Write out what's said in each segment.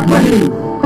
ಧ್ವನಿ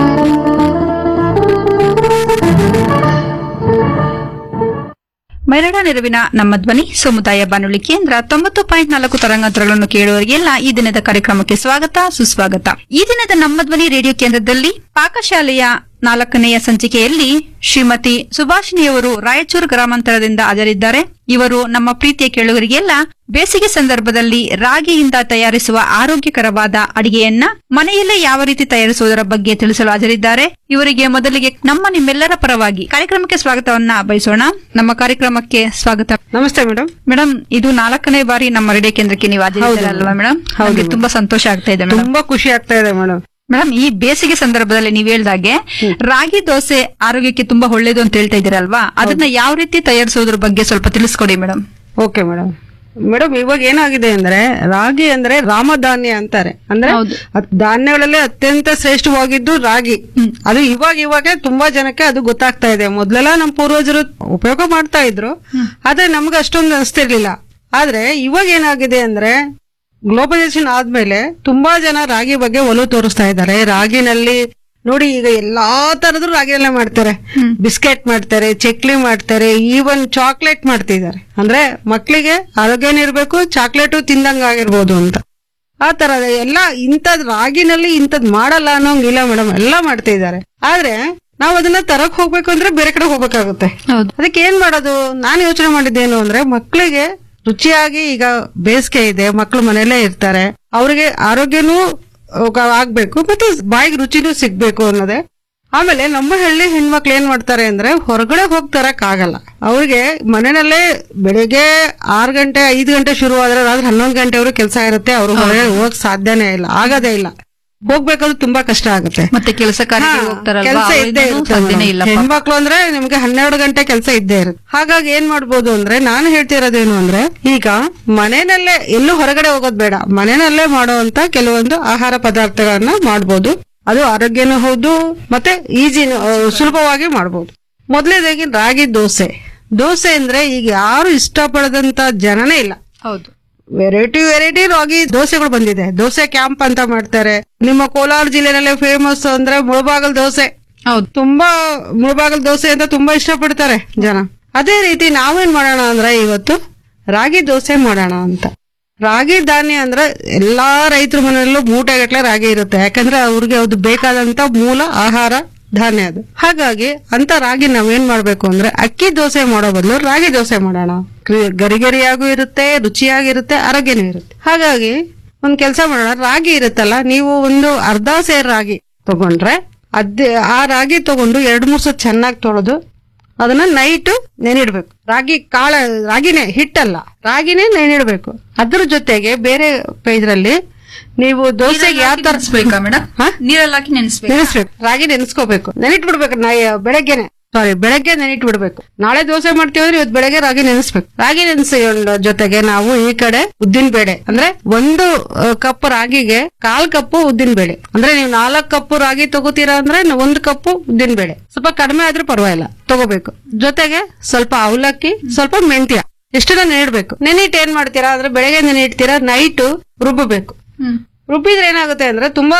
ಮರಣ ನೆರವಿನ ನಮ್ಮ ಧ್ವನಿ ಸಮುದಾಯ ಬಾನುಲಿ ಕೇಂದ್ರ ತೊಂಬತ್ತು ಪಾಯಿಂಟ್ ನಾಲ್ಕು ತರಂಗಾಂತರಗಳನ್ನು ಕೇಳುವವರಿಗೆಲ್ಲ ಈ ದಿನದ ಕಾರ್ಯಕ್ರಮಕ್ಕೆ ಸ್ವಾಗತ ಸುಸ್ವಾಗತ ಈ ದಿನದ ನಮ್ಮ ಧ್ವನಿ ರೇಡಿಯೋ ಕೇಂದ್ರದಲ್ಲಿ ಪಾಕಶಾಲೆಯ ನಾಲ್ಕನೆಯ ಸಂಚಿಕೆಯಲ್ಲಿ ಶ್ರೀಮತಿ ಸುಭಾಷಿಣಿಯವರು ರಾಯಚೂರು ಗ್ರಾಮಾಂತರದಿಂದ ಹಾಜರಿದ್ದಾರೆ ಇವರು ನಮ್ಮ ಪ್ರೀತಿಯ ಕೇಳುಗರಿಗೆಲ್ಲ ಬೇಸಿಗೆ ಸಂದರ್ಭದಲ್ಲಿ ರಾಗಿಯಿಂದ ತಯಾರಿಸುವ ಆರೋಗ್ಯಕರವಾದ ಅಡಿಗೆಯನ್ನ ಮನೆಯಲ್ಲೇ ಯಾವ ರೀತಿ ತಯಾರಿಸುವುದರ ಬಗ್ಗೆ ತಿಳಿಸಲು ಹಾಜರಿದ್ದಾರೆ ಇವರಿಗೆ ಮೊದಲಿಗೆ ನಮ್ಮ ನಿಮ್ಮೆಲ್ಲರ ಪರವಾಗಿ ಕಾರ್ಯಕ್ರಮಕ್ಕೆ ಸ್ವಾಗತವನ್ನ ಬಯಸೋಣ ನಮ್ಮ ಕಾರ್ಯಕ್ರಮಕ್ಕೆ ಸ್ವಾಗತ ನಮಸ್ತೆ ಮೇಡಮ್ ಮೇಡಮ್ ಇದು ನಾಲ್ಕನೇ ಬಾರಿ ನಮ್ಮ ರೇಡಿಯೋ ಕೇಂದ್ರಕ್ಕೆ ನೀವು ಹಾಜರಿದ್ದೀರಲ್ವಾ ಮೇಡಮ್ ಹೌದು ನಮ್ಗೆ ತುಂಬಾ ಸಂತೋಷ ಆಗ್ತಾ ಇದೆ ಮೇಡಮ್ ತುಂಬಾ ಖುಷಿ ಆಗ್ತಾ ಇದೆ ಮೇಡಮ್ ಮೇಡಮ್ ಈ ಬೇಸಿಗೆ ಸಂದರ್ಭದಲ್ಲಿ ನೀವು ಹೇಳ್ದಾಗೆ ರಾಗಿ ದೋಸೆ ಆರೋಗ್ಯಕ್ಕೆ ತುಂಬಾ ಒಳ್ಳೇದು ಅಂತ ಹೇಳ್ತಾ ಇದ್ದೀರಲ್ವಾ ಅದನ್ನ ಯಾವ ರೀತಿ ತಯಾರಿಸೋದ್ರ ಬಗ್ಗೆ ಸ್ವಲ್ಪ ತಿಳಿಸ್ಕೊಡಿ ಮೇಡಮ್ ಓಕೆ ಮೇಡಮ್ ಮೇಡಮ್ ಇವಾಗ ಏನಾಗಿದೆ ಅಂದ್ರೆ ರಾಗಿ ಅಂದ್ರೆ ರಾಮಧಾನ್ಯ ಅಂತಾರೆ ಅಂದ್ರೆ ಹೌದು. ಅತ್- ಧಾನ್ಯಗಳಲ್ಲಿ ಅತ್ಯಂತ ಶ್ರೇಷ್ಠವಾಗಿದ್ದು ರಾಗಿ ಅದು ಇವಾಗ ಇವಾಗ ತುಂಬಾ ಜನಕ್ಕೆ ಅದು ಗೊತ್ತಾಗ್ತಾ ಇದೆ ಮೊದ್ಲೆಲ್ಲ ನಮ್ಮ ಪೂರ್ವಜರು ಉಪಯೋಗ ಮಾಡ್ತಾ ಇದ್ರು ಆದ್ರೆ ನಮ್ಗೆ ಅಷ್ಟೊಂದು ಅನಿಸ್ತಿರ್ಲಿಲ್ಲ ಆದ್ರೆ ಇವಾಗ ಏನಾಗಿದೆ ಅಂದ್ರೆ ಗ್ಲೋಬಲೈಸೇಷನ್ ಆದ್ಮೇಲೆ ತುಂಬಾ ಜನ ರಾಗಿ ಬಗ್ಗೆ ಒಲವು ತೋರಿಸ್ತಾ ಇದ್ದಾರೆ ರಾಗಿನಲ್ಲಿ ನೋಡಿ ಈಗ ಎಲ್ಲಾ ತರದ್ದು ರಾಗಿಯಲ್ಲೇ ಮಾಡ್ತಾರೆ ಬಿಸ್ಕೆಟ್ ಮಾಡ್ತಾರೆ ಚಕ್ಲಿ ಮಾಡ್ತಾರೆ ಈವನ್ ಚಾಕ್ಲೇಟ್ ಮಾಡ್ತಿದ್ದಾರೆ ಅಂದ್ರೆ ಮಕ್ಕಳಿಗೆ ಆರೋಗ್ಯನೂ ಇರ್ಬೇಕು ಚಾಕ್ಲೇಟು ತಿಂದಂಗ ಆಗಿರ್ಬೋದು ಅಂತ ಆ ತರ ಎಲ್ಲ ಇಂಥದ್ ರಾಗಿನಲ್ಲಿ ಇಂಥದ್ ಮಾಡಲ್ಲ ಅನ್ನೋಂಗಿಲ್ಲ ಮೇಡಮ್ ಎಲ್ಲ ಮಾಡ್ತಾ ಇದ್ದಾರೆ ಆದ್ರೆ ನಾವ್ ಅದನ್ನ ತರಕ್ ಹೋಗ್ಬೇಕು ಅಂದ್ರೆ ಬೇರೆ ಕಡೆ ಹೋಗ್ಬೇಕಾಗುತ್ತೆ ಹೌದು ಅದಕ್ಕೆ ಏನ್ ಮಾಡೋದು ನಾನು ಯೋಚನೆ ಮಾಡಿದ್ದೇನು ಅಂದ್ರೆ ಮಕ್ಕಳಿಗೆ ರುಚಿಯಾಗಿ ಈಗ ಬೇಸಿಗೆ ಇದೆ ಮಕ್ಕಳು ಮನೆಯಲ್ಲೇ ಇರ್ತಾರೆ ಅವ್ರಿಗೆ ಆರೋಗ್ಯನೂ ಅಹ್, ಆಗ್ಬೇಕು ಮತ್ತೆ ಬಾಯಿಗೆ ರುಚಿನೂ ಸಿಗ್ಬೇಕು ಅನ್ನೋದೇ ಆಮೇಲೆ ನಮ್ಮ ಹಳ್ಳಿ ಹೆಣ್ಮಕ್ಳು ಏನ್ ಮಾಡ್ತಾರೆ ಅಂದ್ರೆ ಹೊರಗಡೆ ಹೋಗಿ ತರಕ್ ಆಗಲ್ಲ ಅವ್ರಿಗೆ ಮನೆಯಲ್ಲೇ ಬೆಳಿಗ್ಗೆ ಆರು ಗಂಟೆ ಐದು ಗಂಟೆ ಶುರು ಆದ್ರೆ ರಾತ್ರಿ ಹನ್ನೊಂದು ಗಂಟೆವರೆಗೂ ಕೆಲಸ ಇರುತ್ತೆ ಅವ್ರು ಹೊರಗಡೆ ಹೋಗಕ್ ಸಾಧ್ಯನೇ ಇಲ್ಲ ಆಗದೇ ಇಲ್ಲ ಹೋಗ್ಬೇಕಾದ್ರೂ ತುಂಬಾ ಕಷ್ಟ ಆಗುತ್ತೆ ಮತ್ತೆ ಕೆಲಸ ಕಾರ್ಯಕ್ಕೆ ಹೋಗ್ತಾರಲ್ವಾ ಕೆಲಸ ಅವ್ರಿಗೂ ಇದ್ದೇ ಇರುತ್ತೆ ಸಾಧ್ಯನೇ ಮೇಡಮ್. ಇಲ್ಲ ಹೆಣ್ಮಕ್ಳು ಅಂದ್ರೆ ನಿಮ್ಗೆ ಹನ್ನೆರಡು ಗಂಟೆ ಕೆಲಸ ಇದ್ದೇ ಇರುತ್ತೆ ಹಾಗಾಗಿ ಏನ್ ಮಾಡ್ಬೋದು ಅಂದ್ರೆ ನಾನು ಹೇಳ್ತಿರೋದೇನು ಅಂದ್ರೆ ಈಗ ಮನೆಯಲ್ಲೇ ಎಲ್ಲೂ ಹೊರಗಡೆ ಹೋಗೋದ್ ಬೇಡ ಮನೆಯಲ್ಲೇ ಮಾಡುವಂತ ಕೆಲವೊಂದು ಆಹಾರ ಪದಾರ್ಥಗಳನ್ನ ಮಾಡ್ಬೋದು ಅದು ಆರೋಗ್ಯನೂ ಹೌದು ಮತ್ತೆ ಈಜಿ ಸುಲಭವಾಗಿ ಮಾಡ್ಬೋದು ಮೊದಲನೇದಾಗಿ ರಾಗಿ ದೋಸೆ ದೋಸೆ ಅಂದ್ರೆ ಈಗ ಯಾರು ಇಷ್ಟಪಡದಂತ ಜನನೇ ಇಲ್ಲ ಹೌದು ವೆರೈಟಿ ವೆರೈಟಿ ರಾಗಿ ದೋಸೆಗಳು ಬಂದಿದೆ ದೋಸೆ ಕ್ಯಾಂಪ್ ಅಂತ ಮಾಡ್ತಾರೆ ನಿಮ್ಮ ಕೋಲಾರ ಜಿಲ್ಲೆನಲ್ಲೇ ಫೇಮಸ್ ಅಂದ್ರೆ ಮುಳಬಾಗಲ್ ದೋಸೆ ಹೌದು ತುಂಬಾ ಮುಳಬಾಗಲ್ ದೋಸೆ ಅಂತ ತುಂಬಾ ಇಷ್ಟಪಡ್ತಾರೆ ಜನ ಅದೇ ರೀತಿ ನಾವೇನ್ ಮಾಡೋಣ ಅಂದ್ರೆ ಇವತ್ತು ರಾಗಿ ದೋಸೆ ಮಾಡೋಣ ಅಂತ ರಾಗಿ ಧಾನ್ಯ ಅಂದ್ರೆ ಎಲ್ಲಾ ರೈತರ ಮನೆಯಲ್ಲೂ ಮೂಟೆಗಟ್ಲೆ ರಾಗಿ ಇರುತ್ತೆ ಯಾಕಂದ್ರೆ ಅವ್ರಿಗೆ ಅದು ಬೇಕಾದಂತ ಮೂಲ ಆಹಾರ ಧಾನ್ಯ ಅದು ಹಾಗಾಗಿ ಅಂತ ರಾಗಿ ನಾವೇನ್ ಮಾಡ್ಬೇಕು ಅಂದ್ರೆ ಅಕ್ಕಿ ದೋಸೆ ಮಾಡೋ ಬದಲು ರಾಗಿ ದೋಸೆ ಮಾಡೋಣ ಕ್ರಿ- ಗರಿಗರಿಯಾಗೂ ಇರುತ್ತೆ ರುಚಿಯಾಗಿರುತ್ತೆ ಆರೋಗ್ಯನೂ ಇರುತ್ತೆ ಹಾಗಾಗಿ ಒಂದ್ ಕೆಲಸ ಮಾಡೋಣ ರಾಗಿ ಇರುತ್ತಲ್ಲ ನೀವು ಒಂದು ಅರ್ಧ ಸೇರ್ ರಾಗಿ ತಗೊಂಡ್ರೆ ಅದೇ ಆ ರಾಗಿ ತಗೊಂಡು ಎರಡ್ ಮೂರ್ ಸಲ ಚೆನ್ನಾಗಿ ತೊಳೆದು ಅದನ್ನ ನೈಟ್ ನೆನಿಡ್ಬೇಕು ರಾಗಿ ಕಾಳ ರಾಗಿನೇ ಹಿಟ್ಟಲ್ಲ ರಾಗಿನೇ ನೆನಿಡ್ಬೇಕು ಅದ್ರ ಜೊತೆಗೆ ಬೇರೆ ಇದ್ರಲ್ಲಿ ನೀವು ದೋಸೆಗೆ ಯಾವ ತರ ನೆನೆಸ್ಬೇಕಾ ಮೇಡಮ್ ಹಾ? ನೀರಲ್ಲಿ ಹಾಕಿ ನೆನೆಸ್ಬೇಕು ನೆನೆಸ್ಬೇಕು ರಾಗಿ ನೆನೆಸ್ಕೋಬೇಕು ನೆನಿಟ್ ಬಿಡ್ಬೇಕು ನಾ ಬೆಳಗ್ಗೆನೆ ಸಾರಿ ಬೆಳಗ್ಗೆ ನೆನಿಟ್ ಬಿಡ್ಬೇಕು ನಾಳೆ ದೋಸೆ ಮಾಡ್ತೀವಿ ಅಂದ್ರೆ ಇವತ್ತು ಬೆಳಗ್ಗೆ ರಾಗಿ ನೆನೆಸ್ಬೇಕು ರಾಗಿ ನೆನೆಸ ಜೊತೆಗೆ ನಾವು ಈ ಕಡೆ ಉದ್ದಿನ ಬೇಳೆ ಅಂದ್ರೆ ಒಂದು ಕಪ್ ರಾಗಿಗೆ ಕಾಲ್ ಕಪ್ಪು ಉದ್ದಿನ ಬೇಳೆ ಅಂದ್ರೆ ನೀವು ನಾಲ್ಕು ಕಪ್ಪು ರಾಗಿ ತಗೋತೀರಾ ಅಂದ್ರೆ ನ- ಒಂದು ಕಪ್ಪು ಉದ್ದಿನ ಬೇಳೆ ಸ್ವಲ್ಪ ಕಡಿಮೆ ಆದ್ರೂ ಪರವಾಗಿಲ್ಲ ತಗೋಬೇಕು ಜೊತೆಗೆ ಸ್ವಲ್ಪ ಅವಲಕ್ಕಿ ಸ್ವಲ್ಪ ಮೆಂತ್ಯ ಎಷ್ಟನ್ನ ನೆನಿಡ್ಬೇಕು ನೆನಿಟ್ ಏನ್ ಮಾಡ್ತೀರಾ ಅಂದ್ರೆ ಬೆಳಗ್ಗೆ ನೆನಿಡ್ತೀರಾ ನೈಟ್ ರುಬ್ಬಬೇಕು ಹ್ಮ್ ರುಬ್ಬಿದ್ರೆ ಏನಾಗುತ್ತೆ ಅಂದ್ರೆ ತುಂಬಾ